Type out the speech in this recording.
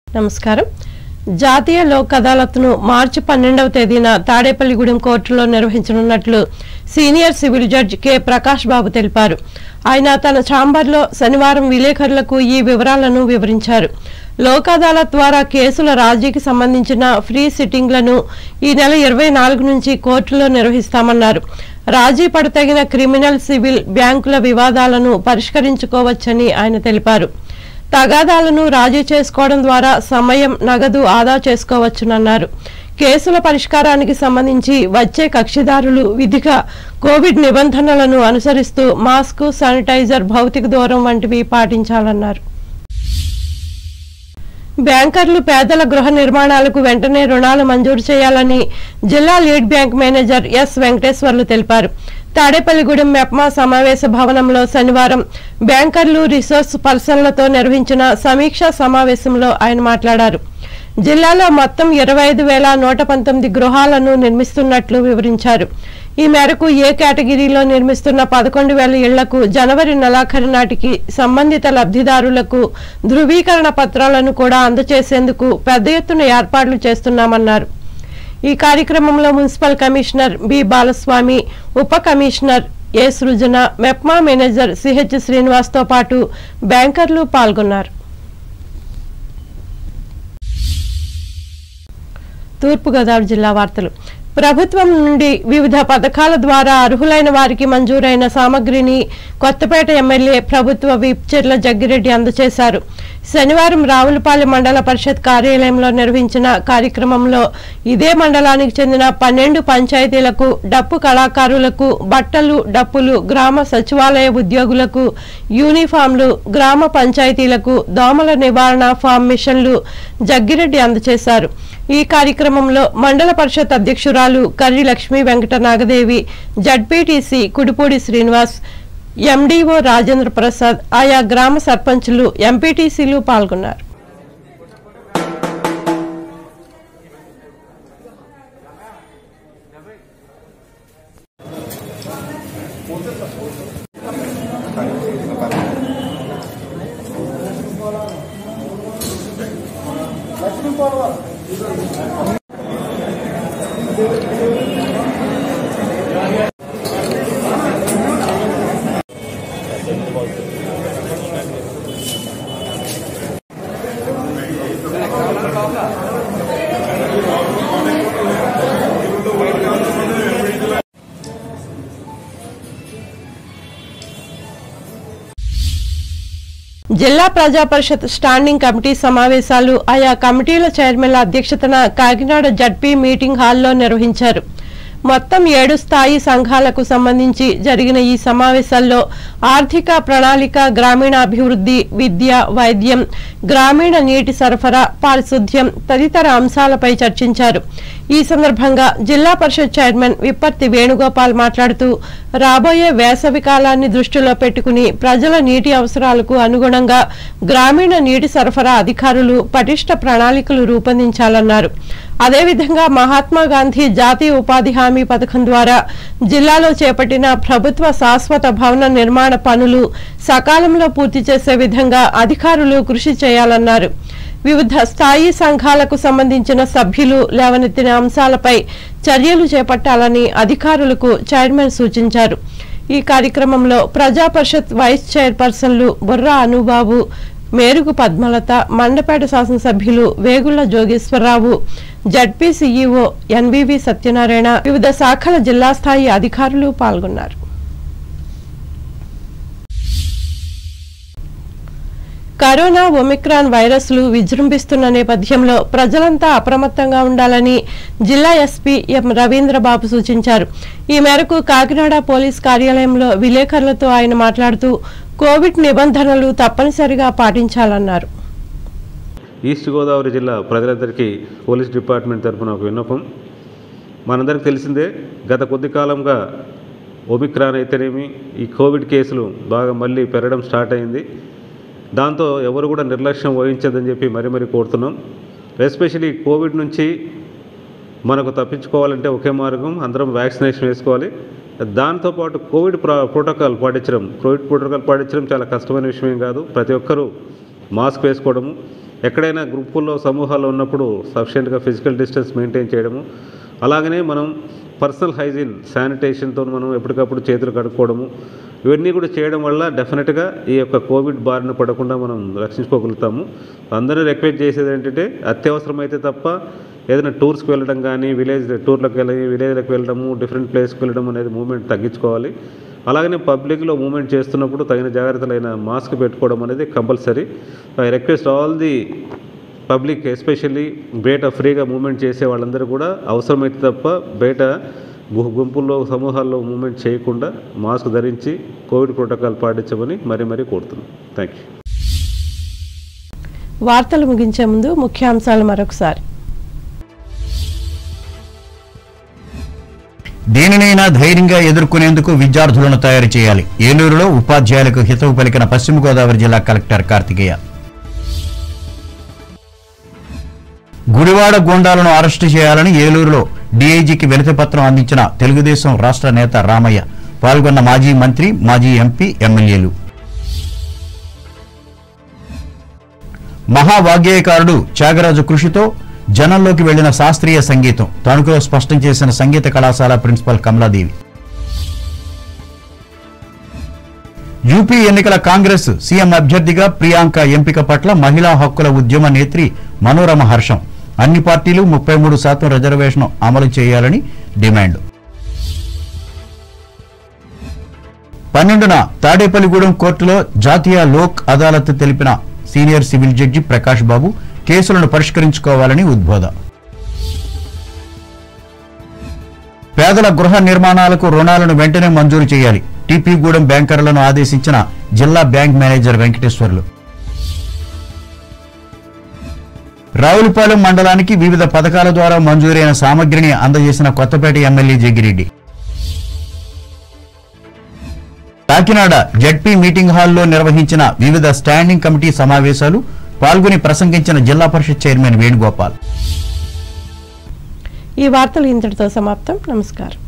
నమస్కారం జాతీయ లోక్ అదాలత్ను మార్చి పన్నెండవ తేదీన తాడేపల్లిగూడెం కోర్టులో నిర్వహించనున్నట్లు senior civil judge K Prakash Babu తెలిపారు ఆయన తన ఛాంబర్లో శనివారం విలేకరులకు ఈ వివరాలను వివరించారు లోక్ అదాలత్ ద్వారా కేసుల రాజీకి సంబంధించిన ఫ్రీ సిట్టింగ్లను ఈ నెల ఇరవై నాలుగు నుంచి కోర్టులో నిర్వహిస్తామన్నారు రాజీ పడతగిన క్రిమినల్ సివిల్ బ్యాంకుల వివాదాలను పరిష్కరించుకోవచ్చని ఆయన తెలిపారు తగాదాలను రాజీ చేసుకోవడం ద్వారా సమయం నగదు ఆదా చేసుకోవచ్చునన్నారు కేసుల పరిష్కారానికి సంబంధించి వచ్చే కక్షిదారులు విధిగా కోవిడ్ నిబంధనలను అనుసరిస్తూ మాస్క్ శానిటైజర్ భౌతిక దూరం వంటివి పాటించాలన్నారు బ్యాంకర్లు పేదల గృహ నిర్మాణాలకు వెంటనే రుణాలు మంజూరు చేయాలని జిల్లా lead bank manager S Venkateswarlu తెలిపారు తాడేపల్లిగూడెం మెప్మా సమావేశ భవనంలో శనివారం బ్యాంకర్లు రిసోర్స్ పర్సన్లతో నిర్వహించిన సమీక్షా సమావేశంలో ఆయన మాట్లాడారు జిల్లాలో మొత్తం ఇరవై ఐదు వేల నూట పంతొమ్మిది గృహాలను నిర్మిస్తున్నట్లు వివరించారు ఈ మేరకు ఏ కేటగిరీలో నిర్మిస్తున్న పదకొండు వేల ఇళ్లకు జనవరి నెలాఖరు నాటికి సంబంధిత లబ్ధిదారులకు ధృవీకరణ పత్రాలను కూడా అందజేసేందుకు పెద్ద ఎత్తున ఏర్పాట్లు చేస్తున్నామన్నారు ఈ కార్యక్రమంలో మున్సిపల్ కమిషనర్ బి బాలస్వామి ఉప commissioner A Srujana MEPMA manager C H శ్రీనివాస్తో పాటు బ్యాంకర్లు పాల్గొన్నారు తూర్పుగోదావరి జిల్లా వార్తలు ప్రభుత్వం నుండి వివిధ పథకాల ద్వారా అర్హులైన వారికి మంజూరైన సామగ్రిని కొత్తపేట ఎమ్మెల్యే ప్రభుత్వ విప్ చెర్ల జగ్గిరెడ్డి అందజేశారు శనివారం రావులపాలెం మండల పరిషత్ కార్యాలయంలో నిర్వహించిన కార్యక్రమంలో ఇదే మండలానికి చెందిన పన్నెండు పంచాయతీలకు డప్పు కళాకారులకు బట్టలు డప్పులు గ్రామ సచివాలయ ఉద్యోగులకు యూనిఫామ్లు గ్రామ పంచాయతీలకు దోమల నివారణ ఫామ్ మిషన్లు జగ్గిరెడ్డి అందజేశారు ఈ కార్యక్రమంలో మండల పరిషత్ అధ్యక్షురాలు కర్రి లక్ష్మీ వెంకట నాగదేవి జడ్పీటీసీ కుడిపూడి శ్రీనివాస్ ఎండీఓ రాజేంద్ర ప్రసాద్ ఆయా గ్రామ సర్పంచులు ఎంపీటీసీలు పాల్గొన్నారు జిల్లా ప్రజా పరిషత్ స్టాండింగ్ కమిటీ సమావేశాలు ఆయా కమిటీల చైర్మన్ల అధ్యక్షతన కాకినాడ జడ్పీ మీటింగ్ హాల్లో నిర్వహించారు మొత్తం ఏడు స్థాయి సంఘాలకు సంబంధించి జరిగిన ఈ సమావేశాల్లో ఆర్థిక ప్రణాళిక గ్రామీణాభివృద్ధి విద్య వైద్యం గ్రామీణ నీటి సరఫరా పారిశుద్ధ్యం తదితర అంశాలపై చర్చించారు ఈ సందర్భంగా జిల్లా పరిషత్ చైర్మన్ విప్పర్తి వేణుగోపాల్ మాట్లాడుతూ రాబోయే వేసవి కాలాన్ని దృష్టిలో పెట్టుకుని ప్రజల నీటి అవసరాలకు అనుగుణంగా గ్రామీణ నీటి సరఫరా అధికారులు పటిష్ట ప్రణాళికలు రూపొందించాలన్నారు అదేవిధంగా మహాత్మా గాంధీ జాతీయ ఉపాధి హామీ పథకం ద్వారా జిల్లాలో చేపట్టిన ప్రభుత్వ శాశ్వత భవన నిర్మాణ పనులు సకాలంలో పూర్తి చేసే విధంగా అధికారులు కృషి చేయాలన్నారు వివిధ స్థాయి సంఘాలకు సంబంధించిన సభ్యులు లేవనెత్తిన అంశాలపై చర్యలు చేపట్టాలని అధికారులకు చైర్మన్ సూచించారు ఈ కార్యక్రమంలో ప్రజా పరిషత్ వైస్ చైర్పర్సన్లు బుర్రా అనుబాబు మేరుగు పద్మలత మండపేట శాసనసభ్యులు Vegulla Jogeswararao ZP CEO NVV Satyanarayana వివిధ శాఖల జిల్లా స్థాయి అధికారులు పాల్గొన్నారు కరోనా ఒమిక్రాన్ వైరస్లు విజృంభిస్తున్న నేపథ్యంలో ప్రజలంతా అప్రమత్తంగా ఉండాలని జిల్లా ఎస్పీ ఎం రవీంద్రబాబు సూచించారు ఈ మేరకు కాకినాడ పోలీస్ కార్యాలయంలో విలేకరులతో ఆయన మాట్లాడుతూ కోవిడ్ నిబంధనలు తప్పనిసరిగా పాటించాలన్నారు ఈస్ట్ గోదావరి జిల్లా ప్రజలందరికీ పోలీస్ డిపార్ట్మెంట్ తరఫున ఒక విన్నపం మనందరికీ తెలిసిందే గత కొద్ది కాలంగా ఒమిక్రాన్ అయితేనేమి ఈ కోవిడ్ కేసులు బాగా మళ్ళీ పెరగడం స్టార్ట్ అయింది దాంతో ఎవరు కూడా నిర్లక్ష్యం వహించదని చెప్పి మరీ మరీ కోరుతున్నాం ఎస్పెషలీ కోవిడ్ నుంచి మనకు తప్పించుకోవాలంటే ఒకే మార్గం అందరం వ్యాక్సినేషన్ వేసుకోవాలి దాంతోపాటు కోవిడ్ ప్రా ప్రోటోకాల్ పాటించడం కోవిడ్ ప్రోటోకాల్ పాటించడం చాలా కష్టమైన విషయం ఏం కాదు ప్రతి ఒక్కరూ మాస్క్ వేసుకోవడము ఎక్కడైనా గ్రూపుల్లో సమూహాల్లో ఉన్నప్పుడు సఫిషియెంట్గా ఫిజికల్ డిస్టెన్స్ మెయింటైన్ చేయడము అలాగనే మనం పర్సనల్ హైజీన్ శానిటేషన్తో మనం ఎప్పటికప్పుడు చేతులు కడుక్కోవడము ఇవన్నీ కూడా చేయడం వల్ల డెఫినెట్గా ఈ యొక్క కోవిడ్ బారిన పడకుండా మనం రక్షించుకోగలుగుతాము అందరూ రిక్వెస్ట్ చేసేది ఏంటంటే అత్యవసరమైతే తప్ప ఏదైనా టూర్స్కి వెళ్ళడం కానీ విలేజ్ టూర్లకు వెళ్ళి విలేజ్లకు వెళ్ళడము డిఫరెంట్ ప్లేస్కి వెళ్ళడం అనేది మూమెంట్ తగ్గించుకోవాలి అలాగనే పబ్లిక్లో మూమెంట్ చేస్తున్నప్పుడు తగిన జాగ్రత్తలైన మాస్క్ పెట్టుకోవడం అనేది compulsory I request all the public especially బయట ఫ్రీగా మూమెంట్ చేసే వాళ్ళందరూ కూడా అవసరమైతే తప్ప బయట గు- గుంపుల్లో సమూహాల్లో మూమెంట్ చేయకుండా మాస్క్ ధరించి కోవిడ్ ప్రోటోకాల్ పాటించమని మరీ మరీ కోరుతున్నాం థ్యాంక్ యూ వార్తలు ముగించే ముందు ముఖ్యాంశాలు మరొకసారి దేనినైనా ధైర్యంగా ఎదుర్కొనేందుకు విద్యార్థులను తయారు చేయాలి ఏలూరులో ఉపాధ్యాయులకు హితవు పలికిన పశ్చిమ గోదావరి జిల్లా కలెక్టర్ కార్తికేయ గుడివాడ గూండాలను అరెస్టు చేయాలని ఏలూరులో డీఐజీకి వినతి పత్రం అందించిన తెలుగుదేశం రాష్ట్ర నేత రామయ్య పాల్గొన్న మాజీ మంత్రి మాజీ ఎంపీ ఎమ్మెల్యేలు మహావాగ్గేయకారుడు త్యాగరాజు కృషితో జనంలోకి వెళ్లిన శాస్త్రీయ సంగీతం తణుకులో స్పష్టం చేసిన సంగీత కళాశాల ప్రిన్సిపల్ కమలాదేవి యూపీ ఎన్నికల కాంగ్రెస్ సీఎం అభ్యర్థిగా ప్రియాంక ఎంపిక పట్ల మహిళా హక్కుల ఉద్యమ నేత్రి మనోరమ హర్షం అన్ని పార్టీలు ముప్పై మూడు శాతం రిజర్వేషన్ అమలు చేయాలని డిమాండ్ పన్నెండున తాడేపల్లిగూడెం కోర్టులో జాతీయ లోక్ అదాలత్ తెలిపిన senior civil judge Prakash Babu కేసులను పరిష్కరించుకోవాలని ఉద్బోధ పేదల గృహ నిర్మాణాలకు రుణాలను వెంటనే మంజూరు చేయాలి టీపీగూడెం బ్యాంకర్లను ఆదేశించిన జిల్లా బ్యాంక్ మేనేజర్ వెంకటేశ్వర్లు రావులపాలెం మండలానికి వివిధ పథకాల ద్వారా మంజూరైన సామగ్రిని అందజేసిన Kothapeta MLA Jaggireddy Kakinada ZP meeting హాల్లో నిర్వహించిన వివిధ స్టాండింగ్ కమిటీ సమావేశాలు పాల్గొని ప్రసంగించిన జిల్లా పరిషత్ చైర్మన్ వేణుగోపాల్ ఈ వార్తలు ఇంతటితో సమాప్తం నమస్కారం